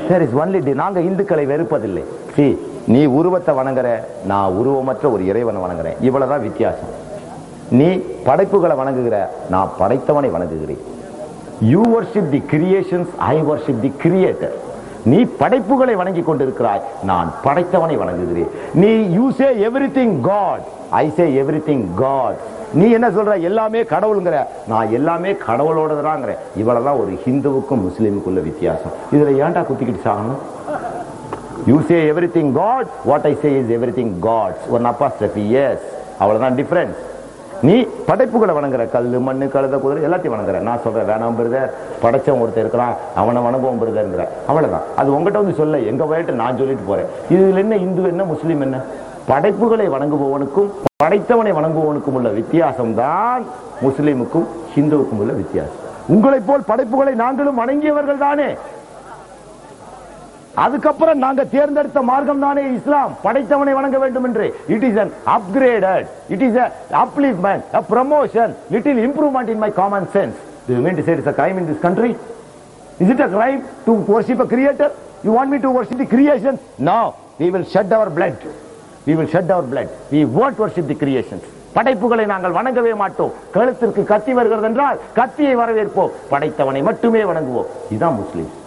there is only di- நாங்க இந்துக்களை வெறுப்பதில்லை see நீ உருவத்தை வணங்குற நான் உருவமற்ற ஒரு இறைவனை வணங்குறேன் இவ்வளவுதான் வித்தியாசம் நீ படைப்புகளை வணங்குகிற நான் படைத்தவனை வணங்குகிறேன் you worship the creations I worship the creator நீ படைப்புகளை வணங்கி கொண்டிருக்கிறாய் நான் படைத்தவனை வணங்குகிறேன் நீ you say everything God I say everything God நீ என்ன சொல்ற எல்லாமே கடவுளுங்கிற நான் எல்லாமே கடவுளோடதாங்கிற இவ்வளவுதான் ஒரு ஹிந்துவுக்கும் முஸ்லீமுக்குள்ள வித்தியாசம் இதுல ஏன்டா குத்திக்கிட்டு சாகணும் you say everything God what I say is everything God's one apostrophe s அவ்வளவுதான் டிஃபரன்ஸ் நீ படைப்புகளை வணங்குற கல் மண்ணு கழுத குதிரை எல்லாத்தையும் வணங்குற நான் சொல்றேன் வேணாம் பிரதர் படைச்சவன் ஒருத்தர் இருக்கிறான் அவனை வணங்குவோம் பிரதர்ங்கிற அவ்வளவுதான் அது உங்ககிட்ட வந்து சொல்ல எங்க வயட்டு நான் சொல்லிட்டு போறேன் இதுல என்ன இந்து என்ன முஸ்லீம் என்ன படைப்புகளை வணங்குபவனுக்கும் படைத்தவனை வணங்குபவனுக்கும் உள்ள வித்தியாசம் தான் முஸ்லீமுக்கும் ஹிந்துவுக்கும் உள்ள வித்தியாசம் உங்களைப் போல் படைப்புகளை நாங்களும் வணங்கியவர்கள் தானே அதுக்கப்புறம் நாங்க தேர்ந்தெடுத்த மார்க்கம் தானே இஸ்லாம் படைத்தவனை வணங்க வேண்டும் என்று it is an upgraded it is a upliftment a promotion little improvement in my common sense do you mean to say it's a crime in this country is it a crime to worship a creator you want me to worship the creation no we will shed our blood we will shed our blood we won't worship the creations படைப்புகளை நாங்கள் வணங்கவே மாட்டோம் கழுத்திற்கு கத்தி வருகிறது என்றால் கத்தியை வரவேற்போம் படைத்தவனை மட்டுமே வணங்குவோம் இதுதான் முஸ்லிம்